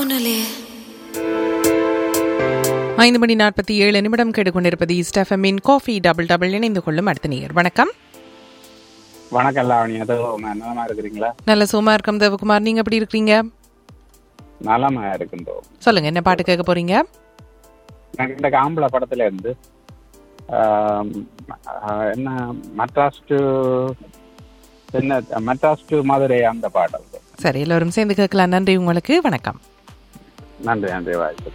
தோணலையே ஐந்து மணி நாற்பத்தி ஏழு நிமிடம் கேட்டுக்கொண்டிருப்பது ஸ்டெஃபமின் காஃபி டபுள் டபுள் இணைந்து கொள்ளும் அடுத்த நேயர் வணக்கம் வணக்கம் லாவணி அதோ நலமா இருக்கிறீங்களா நல்ல சோமா இருக்கும் தேவகுமார் நீங்க எப்படி இருக்கிறீங்க நலமா இருக்கின்றோம் சொல்லுங்க என்ன பாட்டு கேட்க போறீங்க எனக்கு இந்த காம்பளை படத்துல இருந்து ஆம், ஆஹ், என்ன மெட்ராஸ் டு என்ன மெட்ராஸ் டு மதுரை அந்த பாடல் சரி எல்லோரும் சேர்ந்து கேட்கலாம் நன்றி உங்களுக்கு வணக்கம் நன்றி நன்றி வாய்ப்பு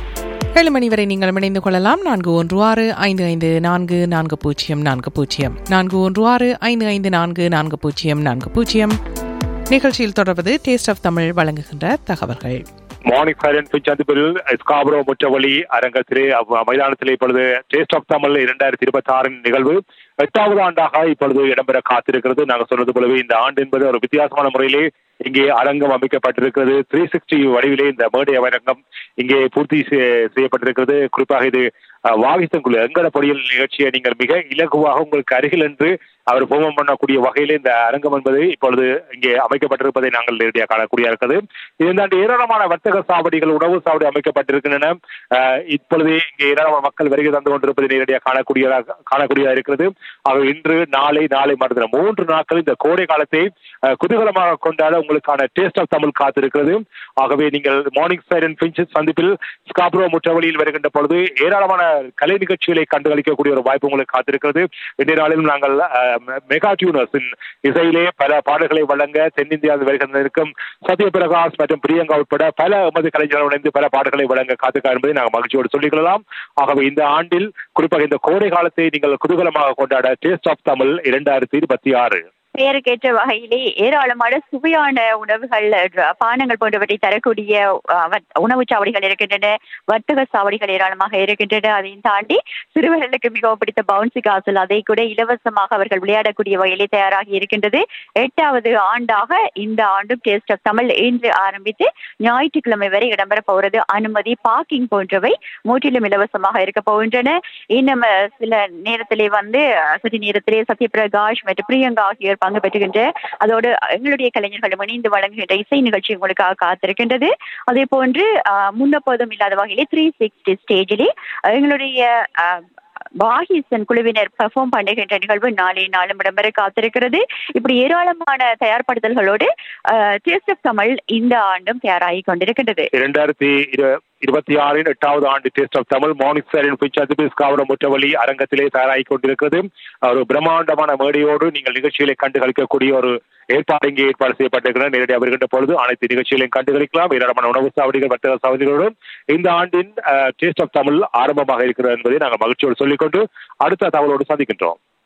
ஏழு மணி வரை நீங்கள் இணைந்து கொள்ளலாம் நான்கு ஒன்று ஆறு ஐந்து ஐந்து நான்கு நான்கு பூஜ்ஜியம் நான்கு பூஜ்ஜியம் நான்கு ஒன்று ஆறு ஐந்து ஐந்து நான்கு நான்கு பூஜ்ஜியம் நான்கு பூஜ்ஜியம் நிகழ்ச்சியில் தொடர்வது டேஸ்ட் ஆஃப் தமிழ் வழங்குகின்ற தகவல்கள் மார்னிங் சைலண்ட் சந்திப்பில் ஸ்காபரோ முற்றவழி அரங்கத்திலே அவ் மைதானத்திலே இப்பொழுது டேஸ்ட் ஆஃப் தமிழ் இரண்டாயிரத்தி இருபத்தி ஆறின் நிகழ்வு எட்டாவது ஆண்டாக இப்பொழுது இடம்பெற காத்திருக்கிறது நாங்கள் சொன்னது போலவே இந்த ஆண்டு என்பது ஒரு வித்தியாசமான முறையிலே இங்கே அரங்கம் அமைக்கப்பட்டிருக்கிறது த்ரீ சிக்ஸ்டி வடிவிலே இந்த மேடை அரங்கம் இங்கே பூர்த்தி செய்- செய்யப்பட்டிருக்கிறது குறிப்பாக இது அஹ், வாகிசங்குழு எங்கட பொடியல் நிகழ்ச்சியை நீங்கள் மிக இலகுவாக உங்களுக்கு அருகில் என்று அவர் போமம் பண்ணக்கூடிய வகையிலே இந்த அரங்கம் என்பது இப்பொழுது இங்கே அமைக்கப்பட்டிருப்பதை நாங்கள் நேரடியாக காணக்கூடிய இருக்கிறது இதன் தாண்டி ஏராளமான வர்த்தக சாவடிகள் உணவு சாவடி அமைக்கப்பட்டிருக்கின்றன அஹ், இப்பொழுது இங்கே ஏராளமான மக்கள் வருகை தந்து கொண்டிருப்பதை நேரடியாக காணக்கூடியதாக காணக்கூடியதாக இருக்கிறது ஆக இன்று நாளை நாளை மறுதினம் மூன்று நாட்கள் இந்த கோடை காலத்தை அஹ், குதூகலமாக கொண்டாட உங்களுக்கான டேஸ்ட் ஆஃப் தமிழ் காத்திருக்கிறது ஆகவே நீங்கள் மார்னிங் சைரன் பிஞ்ச் சந்திப்பில் ஸ்காப்ரோ முற்றவழியில் வருகின்ற பொழுது ஏராளமான கலை நிகழ்ச்சிகளை கண்டுகளிக்கக்கூடிய ஒரு வாய்ப்பு உங்களுக்கு காத்திருக்கிறது இன்றைய நாளிலும் நாங்கள் அஹ், மெ- மெகா டியூனர்ஸின் இசையிலே பல பாடல்களை வழங்க தென்னிந்தியாவில் வருகின்ற இருக்கும் சத்யபிரகாஷ் மற்றும் பிரியங்கா உட்பட பல எமது கலைஞர்கள் இணைந்து பல பாடல்களை வழங்க காத்துக்கா என்பதை நாங்கள் மகிழ்ச்சியோடு சொல்லிக் கொள்ளலாம் ஆகவே இந்த ஆண்டில் குறிப்பாக இந்த கோடை காலத்தை நீங்கள் குதூகலமாக கொண்டாட டேஸ்ட் ஆஃப் தமிழ் இரண்டாயிரத்தி இருபத்தி ஆறு பெயருக்கேற்ற வகையிலே ஏராளமான சுவையான உணவுகள் அஹ், பானங்கள் போன்றவற்றை தரக்கூடிய அஹ், வர்த்- உணவுச் சாவடிகள் இருக்கின்றன வர்த்தக சாவடிகள் ஏராளமாக இருக்கின்றன அதையும் தாண்டி சிறுவர்களுக்கு மிகவும் பிடித்த பவுன்சி காசல் அதை கூட இலவசமாக அவர்கள் விளையாடக்கூடிய வகையிலே தயாராகி இருக்கின்றது எட்டாவது ஆண்டாக இந்த ஆண்டும் டேஸ்ட் ஆஃப் தமிழ் இன்று ஆரம்பித்து ஞாயிற்றுக்கிழமை வரை இடம்பெற போகிறது அனுமதி பார்க்கிங் போன்றவை முற்றிலும் இலவசமாக இருக்க போகின்றன இன்னும் அஹ், சில நேரத்திலே வந்து அஹ், சற்று நேரத்திலே சத்யபிரகாஷ் மற்றும் பிரியங்கா ஆகியோர் பங்கு பெற்றுகின்ற அதோடு எங்களுடைய கலைஞர்களும் இணைந்து வழங்குகின்ற இசை நிகழ்ச்சி உங்களுக்காக காத்திருக்கின்றது அதே போன்று அஹ், முன்னெப்போதும் இல்லாத வகையிலே த்ரீ சிக்ஸ்டி ஸ்டேஜிலே எங்களுடைய அஹ், வாகிசன் குழுவினர் பெர்ஃபார்ம் பண்ணுகின்ற நிகழ்வு நாளை நாளும் இடம்பெற காத்திருக்கிறது இப்படி ஏராளமான தயார்படுத்தல்களோடு டேஸ்ட் ஆஃப் தமிழ் இந்த ஆண்டும் தயாராகி கொண்டிருக்கின்றது இரண்டாயிரத்தி இரு- இருபத்தி ஆறின் எட்டாவது ஆண்டு taste of Tamil Morningside Finch காவரம் முற்றவழி அரங்கத்திலே தயாராகி கொண்டிருக்கிறது ஒரு பிரம்மாண்டமான மேடையோடு நீங்கள் நிகழ்ச்சிகளை கண்டு களிக்கக்கூடிய ஒரு ஏற்பாடு இங்கே ஏற்பாடு செய்யப்பட்டிருக்கிறது நேரடியாக வருகின்ற பொழுது அனைத்து நிகழ்ச்சிகளையும் கண்டு களிக்கலாம் ஏராளமான உணவு சாவடிகள் வர்த்தக சாவடிகளோடும் இந்த ஆண்டின் டேஸ்ட் ஆஃப் தமிழ் ஆரம்பமாக இருக்கிறது என்பதை நாங்கள் மகிழ்ச்சியோடு சொல்லிக்கொண்டு அடுத்த தகவலோடு சந்திக்கின்றோம்